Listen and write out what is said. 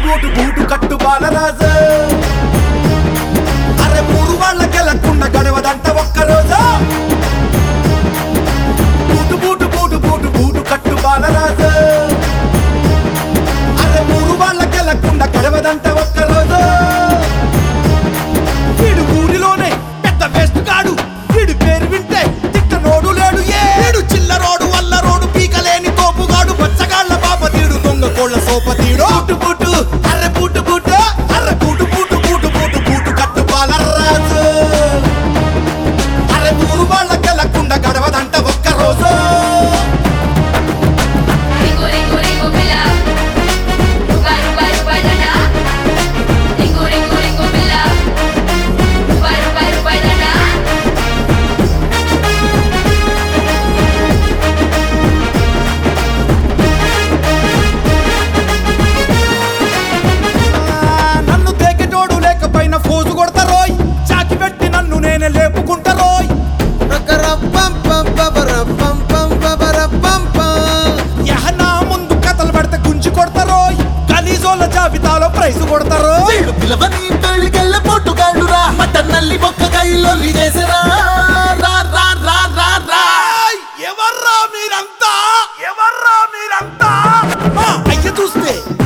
Boot boot కట్టు బాలరాజు అరే మూడు వాళ్ళకెళ్ళకుండా గడవదంట ఒక్క రోజు boot boot boot boot boot కట్టు బాలరాజు అరే మూడు వాళ్ళకెళ్ళకుండా గడవదంట ఒక్క రోజు వీడు ఊరిలోనే పెద్ద వేస్ట్ కాడు వీడి పేరు వింటే తిట్టనోడు లేడు ఏ వీడు చిల్లరోడు వల్లరోడు పీకలేని తోపుగాడు బచ్చగాళ్ళ బాపతీడు దొంగ కోళ్ళ సోపతీడు పుట్టు పుట్టు అర్రె పుట్టు పుట్టు అర్రె పుట్టు పుట్టు పుట్టు పుట్టు పుట్టు కట్టు బాలరాజు అరే ఊరు వాళ్ళకెళ్ళకుండా గడవదంట ఒక్క రోజు Ringo ringo ringo bella, ruba ruba ruba dada. Ringo ringo ringo bella, ruba ruba ruba dada. ఆ, నన్ను తేకెటోడు లేకపోయినా ఫోజు కొడతారోయ్ చాకి పెట్టి నన్ను నేనే లేపుకుంటారోయ్ యహ నా ముందు కథలు పడితే గుంజి కొడతారోయ్ గలీజోళ్ళ జాబితాలో ప్రైజ్ కొడతారోయ్ వీళ్ళు పిలవని పెళ్ళికెళ్ళ పొట్టుగాళ్ళురా మటన్ నల్లి బొక్క కైలొల్లి చేసరా రా రా రా రా రా ఏయ్! ఎవర్రా మీరంతా ఎవర్రా మీరంతా మా అయ్య చూస్తే